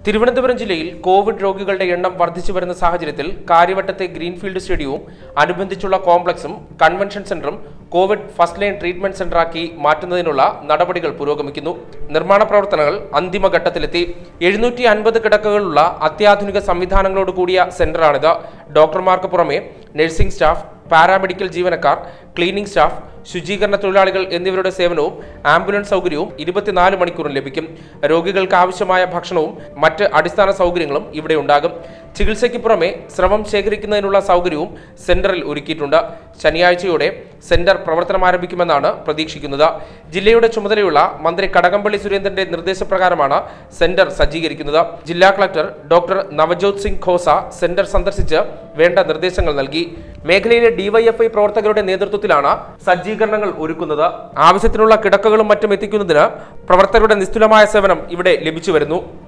തിരുവനന്തപുരം ജില്ലയിൽ കോവിഡ് രോഗികളുടെ എണ്ണം വർദ്ധിച്ചു വരുന്ന സാഹചര്യത്തിൽ കാര്യവട്ടത്തെ ഗ്രീൻഫീൽഡ് സ്റ്റേഡിയവും അനുബന്ധിച്ചുള്ള കോംപ്ലക്സും കൺവെൻഷൻ സെന്ററും കോവിഡ് ഫസ്റ്റ് ലൈൻ ട്രീറ്റ്മെന്റ് സെന്ററാക്കി മാറ്റുന്നതിനുള്ള നടപടികൾ പുരോഗമിക്കുന്നു നിർമ്മാണ പ്രവർത്തനങ്ങൾ അന്തിമഘട്ടത്തിലെത്തി എഴുന്നൂറ്റി അൻപത് കിടക്കകളുള്ള അത്യാധുനിക സംവിധാനങ്ങളോട് കൂടിയ സെന്ററാണിത് ഡോക്ടർമാർക്ക് പുറമെ നഴ്സിംഗ് സ്റ്റാഫ് പാരാമെഡിക്കൽ ജീവനക്കാർ ക്ലീനിംഗ് സ്റ്റാഫ് ശുചീകരണ തൊഴിലാളികൾ എന്നിവരുടെ സേവനവും ആംബുലൻസ് സൗകര്യവും ഇരുപത്തിനാല് മണിക്കൂറും ലഭിക്കും രോഗികൾക്ക് ആവശ്യമായ ഭക്ഷണവും മറ്റ് അടിസ്ഥാന സൗകര്യങ്ങളും ഇവിടെ ഉണ്ടാകും ചികിത്സയ്ക്ക് പുറമെ സ്രവം ശേഖരിക്കുന്നതിനുള്ള സൗകര്യവും സെന്ററിൽ ഒരുക്കിയിട്ടുണ്ട് ശനിയാഴ്ചയോടെ സെന്റർ പ്രവർത്തനം ആരംഭിക്കുമെന്നാണ് പ്രതീക്ഷിക്കുന്നത് ജില്ലയുടെ ചുമതലയുള്ള മന്ത്രി കടകംപള്ളി സുരേന്ദ്രന്റെ നിർദ്ദേശപ്രകാരമാണ് സെന്റർ സജ്ജീകരിക്കുന്നത് ജില്ലാ collector doctor Navjot Singh Khosa centre സന്ദർശിച്ച് വേണ്ട നിർദ്ദേശങ്ങൾ നൽകി മേഖലയിലെ ഡിവൈഎഫ്ഐ പ്രവർത്തകരുടെ നേതൃത്വത്തിലാണ് സജ്ജീകരണങ്ങൾ ഒരുക്കുന്നത് ആവശ്യത്തിനുള്ള കിടക്കകളും മറ്റും എത്തിക്കുന്നതിന് പ്രവർത്തകരുടെ നിസ്തുലമായ സേവനം ഇവിടെ ലഭിച്ചു വരുന്നു